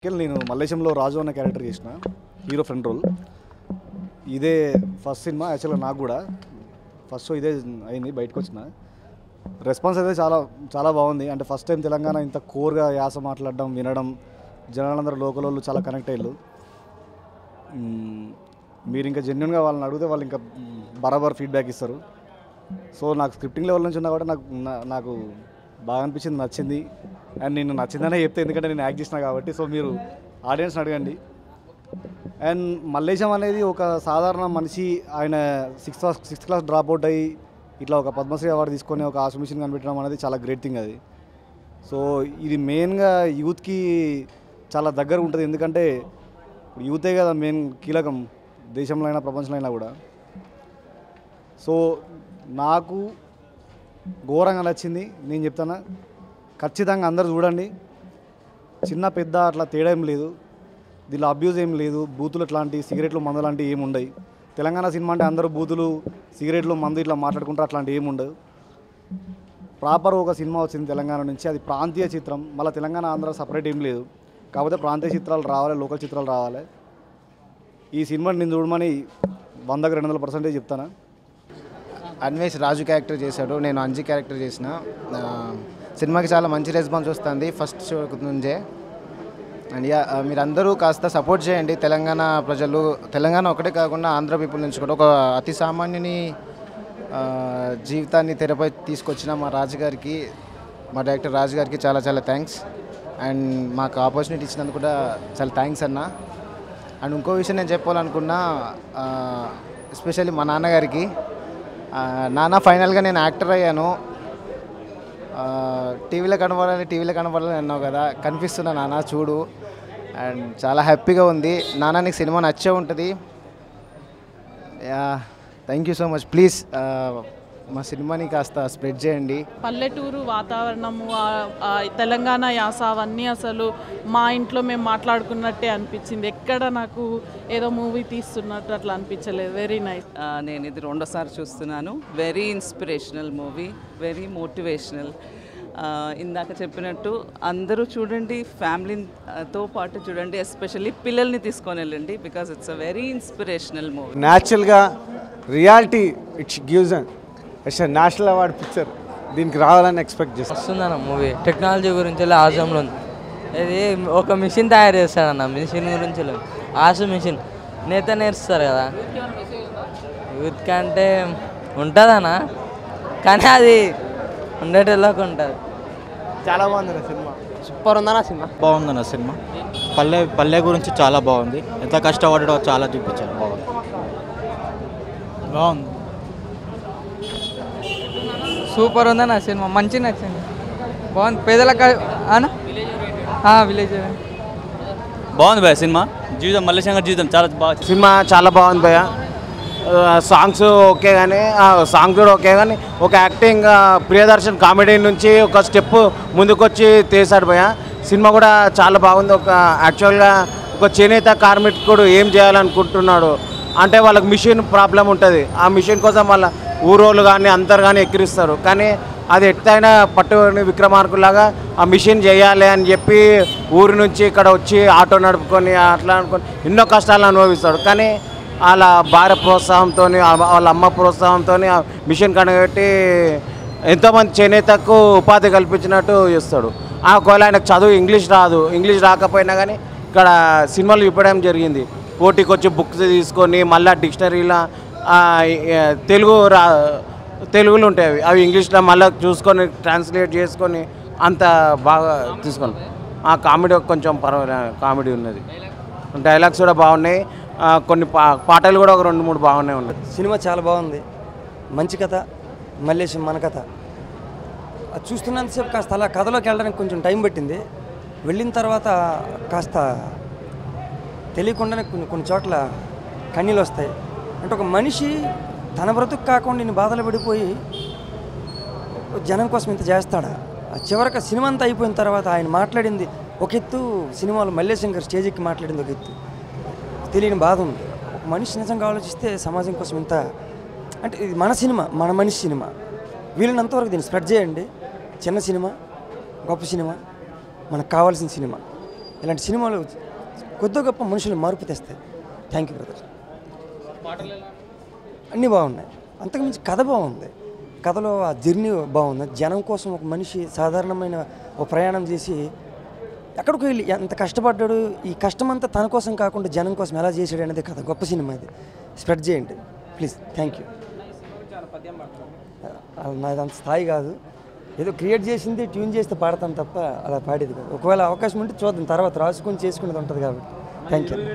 Actual నేను మల్లేశంలో రాజు అన్న character చేసిన హీరో ఫ్రంట్ రోల్ ఇదే ఫస్ట్ సినిమా యాక్చువల్గా నాకు కూడా ఫస్ట్ షో ఇదే అయింది బయటకు వచ్చిన రెస్పాన్స్ అయితే చాలా చాలా బాగుంది అంటే ఫస్ట్ టైం తెలంగాణ ఇంత కోర్గా యాస మాట్లాడడం వినడం జనాలందరూ లోకల్ వాళ్ళు చాలా కనెక్ట్ అయ్యారు మ్మ్. మీరు ఇంకా జెన్యున్గా వాళ్ళని అడిగితే వాళ్ళు ఇంకా మ్, బరాబర్ ఫీడ్బ్యాక్ ఇస్తారు సో నాకు స్క్రిప్టింగ్ లెవెల్ నుంచి ఉన్నా కూడా నాకు నా- నాకు బాగా అనిపించింది నచ్చింది అండ్ నేను నచ్చిందనే చెప్తే ఎందుకంటే నేను యాక్ట్ చేసిన కాబట్టి సో మీరు ఆడియన్స్ని అడగండి అండ్ మల్లేశం అనేది ఒక సాధారణ మనిషి ఆయన sixth class sixth class drop out అయ్యి ఇట్లా ఒక పద్మశ్రీ అవార్డు తీసుకొని ఒక ఆసుమిషన్ కనిపెట్టడం అనేది చాలా గ్రేట్ థింగ్ అది సో ఇది మెయిన్గా యూత్కి చాలా దగ్గర ఉంటుంది ఎందుకంటే యూతే కదా మెయిన్ కీలకం దేశంలో అయినా ప్రపంచంలో అయినా కూడా సో నాకు ఘోరంగా నచ్చింది నేను చెప్తాను ఖచ్చితంగా అందరు చూడండి చిన్న పెద్ద అట్లా తేడా ఏం లేదు దీనిలో అబ్యూజ్ ఏం లేదు బూతులు అట్లాంటి సిగరెట్లు మందు లాంటివి ఏమి ఉండవు తెలంగాణ సినిమా అంటే అందరూ బూతులు సిగరెట్లు మందు ఇట్లా మాట్లాడుకుంటారు అట్లాంటివి ఏమి ఉండవు ప్రాపర్ ఒక సినిమా వచ్చింది తెలంగాణ నుంచి అది ప్రాంతీయ చిత్రం మళ్ళీ తెలంగాణ ఆంధ్ర సపరేట్ ఏం లేదు కాకపోతే ప్రాంతీయ చిత్రాలు రావాలి లోకల్ చిత్రాలు రావాలి ఈ సినిమాని నేను చూడమని వందకు రెండు వందల పర్సెంటేజ్ చెప్తాను అన్వేష్ రాజు క్యారెక్టర్ చేశాడు నేను అంజి క్యారెక్టర్ చేసిన ఆ, సినిమాకి చాలా మంచి రెస్పాన్స్ వస్తుంది ఫస్ట్ షో నుంచే అండ్ యా ఆ, మీరందరూ కాస్త సపోర్ట్ చేయండి తెలంగాణ ప్రజలు తెలంగాణ ఒకటే కాకుండా ఆంధ్ర పీపుల్ నుంచి కూడా ఒక అతి సామాన్యుని ఆ, జీవితాన్ని తెరపై తీసుకొచ్చిన మా రాజు గారికి మా డైరెక్టర్ రాజు గారికి చాలా చాలా థ్యాంక్స్ అండ్ మాకు ఆపర్చునిటీ ఇచ్చినందుకు కూడా చాలా థ్యాంక్స్ అన్న అండ్ ఇంకో విషయం నేను చెప్పాలనుకున్నా ఎస్పెషల్లీ మా నాన్నగారికి ఆ, నాన్న ఫైనల్గా నేను యాక్టర్ అయ్యాను ఆ, టీవీలో కనబడాలి టీవీలో కనబడాలి అన్నావు కదా కనిపిస్తున్నా నాన్న చూడు అండ్ చాలా హ్యాపీగా ఉంది నాన్న నీకు సినిమా నచ్చే ఉంటుంది thank you so much please మా సినిమాని కాస్త స్ప్రెడ్ చేయండి పల్లెటూరు వాతావరణము ఆ- ఆ తెలంగాణ యాస అవన్నీ అసలు మా ఇంట్లో మేము మాట్లాడుకున్నట్టే అనిపించింది ఎక్కడ నాకు ఏదో మూవీ తీస్తున్నట్టు అట్లా అనిపించలేదు వెరీ నైస్ ఆ, నేను ఇది రెండోసారి చూస్తున్నాను very inspirational movie very motivational ఇందాక చెప్పినట్టు అందరూ చూడండి ఫ్యామిలీతో పాటు చూడండి ఎస్పెషల్లీ పిల్లల్ని తీసుకొని వెళ్ళండి because it's a very inspirational movie న్యాచురల్గా reality it's gives it's national award picture దీనికి రావాలని ఎక్స్పెక్ట్ చేస్తాను వస్తుందన్న మూవీ టెక్నాలజీ గురించి ఆజంలో ఉంది ఇది ఒక మిషన్ తయారు చేస్తాడన్న మిషన్ గురించి లేదు. ఆసు మిషన్ నేత నేర్స్తారు కదా యూత్ కంటే ఉంటుందన్న కానీ అది ఉండేటోళ్ళకి ఉంటుంది చాలా బాగుంది సినిమా సూపర్ ఉందన్న సినిమా బాగుందన్న సినిమా పల్లె పల్లె గురించి చాలా బాగుంది ఎంత కష్టపడడో చాలా చూపించారు బాగుంది బాగుంది సూపర్ ఉందన్న సినిమా మంచి నచ్చింది బాగుంది పేదలకు అన్న విలేజ్ బాగుంది భయ సినిమా జీవితం మల్లేశంకర్ జీవితం చాలా బాగా సినిమా చాలా బాగుంది భయ్య సాంగ్స్ ఓకే కానీ సాంగ్స్ కూడా ఓకే కానీ ఒక యాక్టింగ్ ఆ, ప్రియదర్శన్ కామెడీ నుంచి ఒక స్టెప్ ముందుకొచ్చి తీశాడు భయ్య సినిమా కూడా చాలా బాగుంది ఒక యాక్చువల్గా ఒక చేనేత కార్మికుడు ఏం చేయాలనుకుంటున్నాడు అంటే వాళ్ళకి మిషన్ ప్రాబ్లం ఉంటుంది ఆ మిషన్ కోసం వాళ్ళ ఊరోళ్ళు కానీ అందరు కానీ ఎక్కిరిస్తారు కానీ అది ఎట్టయినా పట్టుని విక్రమార్కులాగా ఆ మిషన్ చేయాలి అని చెప్పి ఊరి నుంచి ఇక్కడ వచ్చి ఆటో నడుపుకొని అట్లా అనుకొని ఎన్నో కష్టాలు అనుభవిస్తాడు కానీ వాళ్ళ భార్య ప్రోత్సాహంతో వాళ్ళ అమ్మ ప్రోత్సాహంతో ఆ మిషన్ కనబెట్టి ఎంతోమంది చేనేతకు ఉపాధి కల్పించినట్టు చేస్తాడు ఆ ఒకవేళ ఆయనకు చదువు ఇంగ్లీష్ రాదు ఇంగ్లీష్ రాకపోయినా కానీ ఇక్కడ సినిమాలు చూపడం జరిగింది పోటీకి వచ్చి బుక్స్ తీసుకొని మళ్ళీ డిక్షనరీలో తెలుగు రా తెలుగులో ఉంటాయి అవి అవి ఇంగ్లీష్లో మళ్ళీ చూసుకొని ట్రాన్స్లేట్ చేసుకొని అంత బాగా తీసుకొని ఆ కామెడీ కొంచెం పర్వాలేదు కామెడీ ఉన్నది డైలాగ్స్ కూడా బాగున్నాయి ఆ, కొన్ని పా పాటలు కూడా ఒక రెండు మూడు బాగున్నాయి ఉన్నాయి సినిమా చాలా బాగుంది మంచి కథ మల్లేశం మన కథ అది చూస్తున్నంతసేపు కాస్త అలా కథలోకి వెళ్ళడానికి కొంచెం టైం పట్టింది వెళ్ళిన తర్వాత కాస్త తెలియకుండానే కొన్ని కొన్ని చోట్ల కన్నీళ్ళు వస్తాయి అంటే ఒక మనిషి తన బ్రతుకు కాకుండా ఇన్ని బాధలు పడిపోయి జనం కోసం ఇంత చేస్తాడా ఆ చివరికి సినిమా అంతా అయిపోయిన తర్వాత ఆయన మాట్లాడింది ఒక ఎత్తు సినిమాలో మల్లేశంకర్ స్టేజ్ ఎక్కి మాట్లాడింది ఒక ఎత్తు తెలియని బాధ ఉంది ఒక మనిషి నిజంగా ఆలోచిస్తే సమాజం కోసం ఇంత అంటే ఇది మన సినిమా మన మనిషి సినిమా వీళ్ళనంతవరకు దీన్ని స్ప్రెడ్ చేయండి చిన్న సినిమా గొప్ప సినిమా మనకు కావాల్సిన సినిమా ఇలాంటి సినిమాలు కొద్ది గొప్ప మనుషులు మార్పు తెస్తాయి థ్యాంక్ యూ బ్రదర్ అన్నీ బాగున్నాయి అంతకుమించి కథ బాగుంది కథలో ఆ జర్నీ బాగుంది జనం కోసం ఒక మనిషి సాధారణమైన ఒక ప్రయాణం చేసి ఎక్కడికి వెళ్ళి ఎంత కష్టపడ్డాడు ఈ కష్టం అంతా తన కోసం కాకుండా జనం కోసం ఎలా చేశాడు అనేది కథ గొప్ప సినిమా ఇది స్ప్రెడ్ చేయండి ప్లీజ్ థ్యాంక్ యూ నాది అంత స్థాయి కాదు ఏదో క్రియేట్ చేసింది ట్యూన్ చేస్తే పాడతాను తప్ప అలా పాడేది కాదు ఒకవేళ అవకాశం ఉంటే చూద్దాం తర్వాత రాసుకొని చేసుకునేది ఉంటుంది కాబట్టి థ్యాంక్ యూ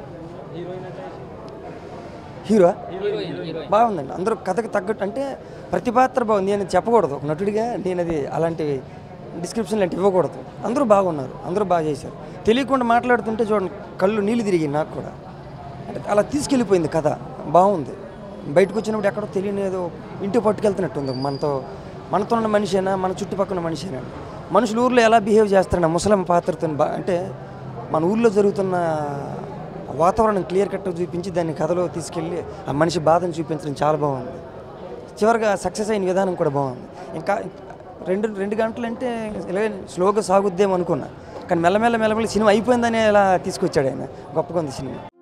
హీరో బాగుందండి అందరూ కథకు తగ్గట్టు అంటే ప్రతి పాత్ర బాగుంది నేను చెప్పకూడదు ఒక నటుడిగా నేను అది అలాంటి డిస్క్రిప్షన్ లాంటి ఇవ్వకూడదు అందరూ బాగున్నారు అందరూ బాగా చేశారు తెలియకుండా మాట్లాడుతుంటే చూడండి కళ్ళు నీళ్ళు తిరిగి నాకు కూడా అంటే అలా తీసుకెళ్ళిపోయింది కథ బాగుంది బయటకు వచ్చినప్పుడు ఎక్కడో తెలియని ఏదో ఇంటికి పట్టుకెళ్తున్నట్టుంది మనతో మనతో ఉన్న మనిషేనా మన చుట్టుపక్కల ఉన్న మనిషేనా మనుషులు ఊర్లో ఎలా బిహేవ్ చేస్తారన్న ముసలం పాత్రతో బా అంటే మన ఊర్లో జరుగుతున్న వాతావరణం క్లియర్ కట్గా చూపించి దాన్ని కథలో తీసుకెళ్ళి ఆ మనిషి బాధను చూపించడం చాలా బాగుంది చివరిగా సక్సెస్ అయిన విధానం కూడా బాగుంది ఇంకా రెండు రెండు గంటలు అంటే ఇలాగే స్లోగా సాగుద్దేమో అనుకున్నా కానీ మెల్లమెల్ల మెల్లమెల్ల సినిమా అయిపోయిందని ఇలా తీసుకొచ్చాడు ఆయన గొప్పగా ఉంది సినిమా